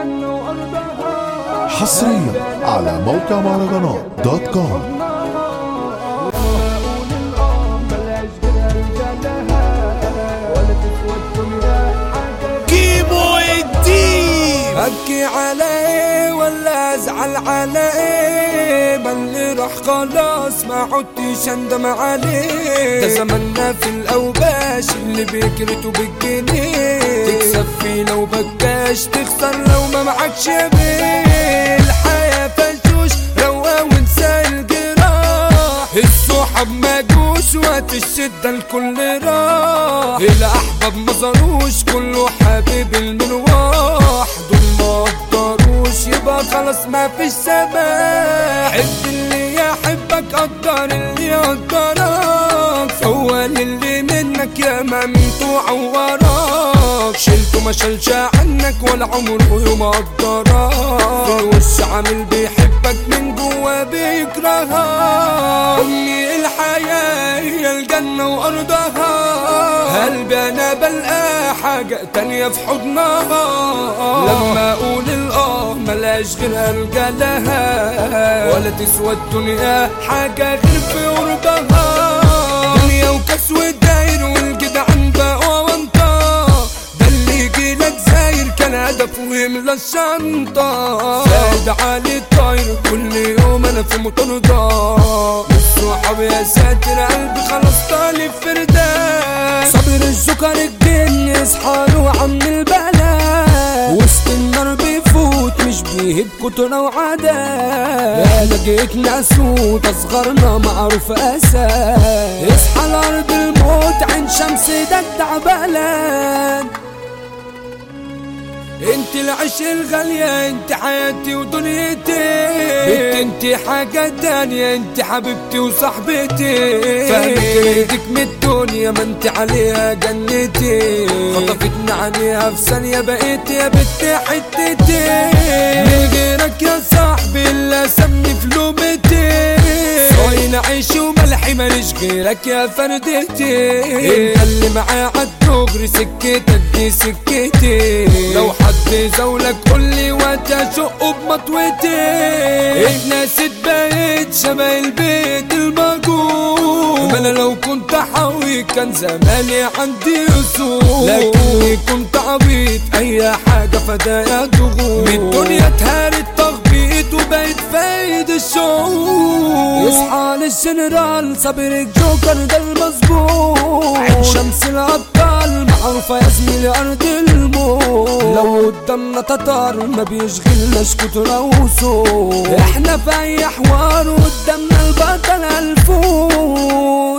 الجنة وأرضها حصريا على موقع مهرجانات دوت كوم أقول الآه بلاش غيرها رجالها ولا تسوى الدنيا حاجة كيمو الدين ابكي عليه ولا ازعل عليه ما اللي راح خلاص ما عدتش اندم عليه ده زماننا في الاوباش اللي بيكرتوا بالجنيه تكسب فيه لو بكاش تخسر لو ما معكش بيه الحياة فشوش روقة وانسى الجراح الصحاب ما جوش وقت الشدة الكل راح الأحباب ما زاروش كله حبيب المروح دول ما قدروش يبقى خلاص ما فيش سماح حب اللي يحبك قدر اللي يقدرك هو اللي منك يا ممتوع وراك شلته ما شالش عنك ولا عمره يوم قدرك في وش عامل بيحبك من جوا بيكرهك امي الحياة هي الجنة وارضها قلبي انا بلقى حاجة تانية في حضنها لما اقول الاه ملاش غير الجا لها ولا تسوى الدنيا حاجة غير في قربها دنيا وكاس وداير والجدعان بقوا وانطا ده اللي يجيلك زاير كان هدفه يملى الشنطة زاد علي الطاير كل يوم انا في مطردة الصحاب يا ساتر قلبي خلاص طالب فردان صبر السكر الجن يصحى له عم البلاء وسط النار بيفوت مش بيهب كترة وعدا يا لقيت ناسوت اصغرنا معروف اسد اصحى الارض الموت عين شمس دجدع بلد انت العش الغالية انت حياتي ودنيتي بنت انت حاجة تانية انت حبيبتي وصاحبتي فاهمك ايدك من الدنيا ما انت عليها جنتي خطفتني عليها في ثانية بقيت يا بنت حتتي من غيرك يا صاحبي اللي سمي في لومتي صاين عيش وملحي ماليش غيرك يا فردتي انت اللي معايا عالدغري سكتك دي سكتي لو حد زولك قولي وتشق بمطوتي اتنست بقيت شبه البيت المجهول ما انا لو كنت حاوي كان زماني عندي اصول لكني كنت عبيط اي حاجه فدايا ضغوط من الدنيا اتهرت تخبيط وبقيت فايد الشعور يصحى للجنرال صابر الجوكر ده المظبوط عين شمس الابطال معروفه يا زميلي ارض الموت لو قدامنا تتار ما بيشغلناش كتر وصول احنا في اي حوار قدامنا البطل الفوق